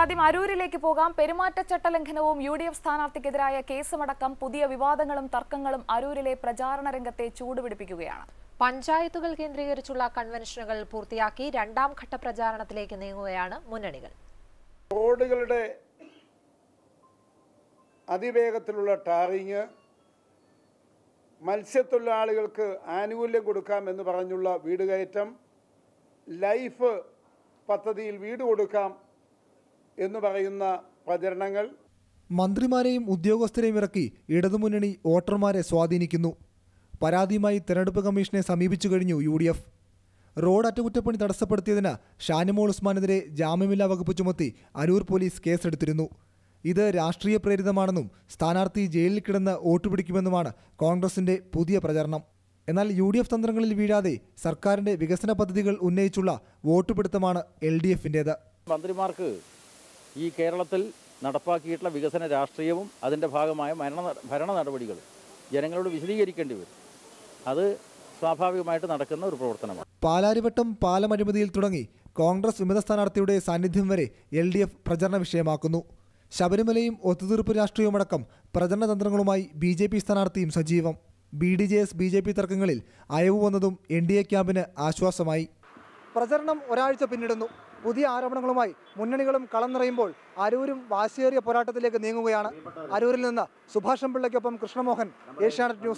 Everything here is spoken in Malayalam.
നമുക്കാദ്യം അരൂരിലേക്ക് പോകാം പെരുമാറ്റച്ചട്ട ലംഘനവും യു ഡി എഫ് സ്ഥാനാർത്ഥിക്കെതിരായ കേസുമടക്കം പുതിയ വിവാദങ്ങളും തർക്കങ്ങളും അരൂരിലെ പ്രചാരണ രംഗത്തെ ചൂടുപിടിപ്പിക്കുകയാണ് പഞ്ചായത്തുകൾ കേന്ദ്രീകരിച്ചുള്ള കൺവെൻഷനുകൾ പൂർത്തിയാക്കി രണ്ടാം ഘട്ട പ്രചാരണത്തിലേക്ക് നീങ്ങുകയാണ് മുന്നണികൾ റോഡുകളുടെ അതിവേഗത്തിലുള്ള ടാറിങ് മത്സ്യത്തൊഴിലാളികൾക്ക് ആനുകൂല്യം കൊടുക്കാം എന്ന് പറഞ്ഞുള്ള വീട് കയറ്റം ലൈഫ് പദ്ധതിയിൽ വീട് കൊടുക്കാം എന്ന് പറയുന്ന പ്രചരണങ്ങൾ മന്ത്രിമാരെയും ഉദ്യോഗസ്ഥരെയും ഇറക്കി ഇടതുമുന്നണി വോട്ടർമാരെ സ്വാധീനിക്കുന്നു പരാതിയുമായി തെരഞ്ഞെടുപ്പ് കമ്മീഷനെ സമീപിച്ചു കഴിഞ്ഞു യു ഡി എഫ് റോഡ് അറ്റകുറ്റപ്പണി തടസ്സപ്പെടുത്തിയതിന് ഷാനിമോൾ ഉസ്മാനെതിരെ ജാമ്യമില്ലാ വകുപ്പ് ചുമത്തി അരൂർ പോലീസ് കേസെടുത്തിരുന്നു ഇത് രാഷ്ട്രീയ പ്രേരിതമാണെന്നും സ്ഥാനാർത്ഥി ജയിലിൽ കിടന്ന് വോട്ട് പിടിക്കുമെന്നുമാണ് കോൺഗ്രസിന്റെ പുതിയ പ്രചരണം എന്നാൽ യു ഡി എഫ് തന്ത്രങ്ങളിൽ വീഴാതെ സർക്കാരിന്റെ വികസന പദ്ധതികൾ ഉന്നയിച്ചുള്ള വോട്ട് പിടുത്തമാണ് എൽ ഡി എഫിൻ്റേത് മന്ത്രിമാർക്ക് ഈ കേരളത്തിൽ നടപ്പാക്കിയിട്ടുള്ള വികസന രാഷ്ട്രീയവും അതിൻ്റെ ഭാഗമായ മരണ ഭരണ നടപടികൾ ജനങ്ങളോട് വിശദീകരിക്കേണ്ടി വരും അത് സ്വാഭാവികമായിട്ട് നടക്കുന്ന ഒരു പ്രവർത്തനമാണ് പാലാരിവട്ടം പാലം അഴിമതിയിൽ തുടങ്ങി കോൺഗ്രസ് വിമത സ്ഥാനാർത്ഥിയുടെ സാന്നിധ്യം വരെ എൽ ഡി എഫ് പ്രചരണ വിഷയമാക്കുന്നു ശബരിമലയും ഒത്തുതീർപ്പ് രാഷ്ട്രീയവുമടക്കം പ്രചരണ തന്ത്രങ്ങളുമായി ബി ജെ പി സ്ഥാനാർത്ഥിയും സജീവം B D J S B J P തർക്കങ്ങളിൽ അയവ് വന്നതും എൻ ഡി എ ക്യാമ്പിന് ആശ്വാസമായി പ്രചരണം ഒരാഴ്ച പിന്നിടുന്നു പുതിയ ആരോപണങ്ങളുമായി മുന്നണികളും കളം നിറയുമ്പോൾ അരൂരും വാശിയേറിയ പോരാട്ടത്തിലേക്ക് നീങ്ങുകയാണ് അരൂരിൽ നിന്ന് സുഭാഷ് പിള്ളയ്ക്കൊപ്പം കൃഷ്ണമോഹൻ ഏഷ്യാനെറ്റ് ന്യൂസ്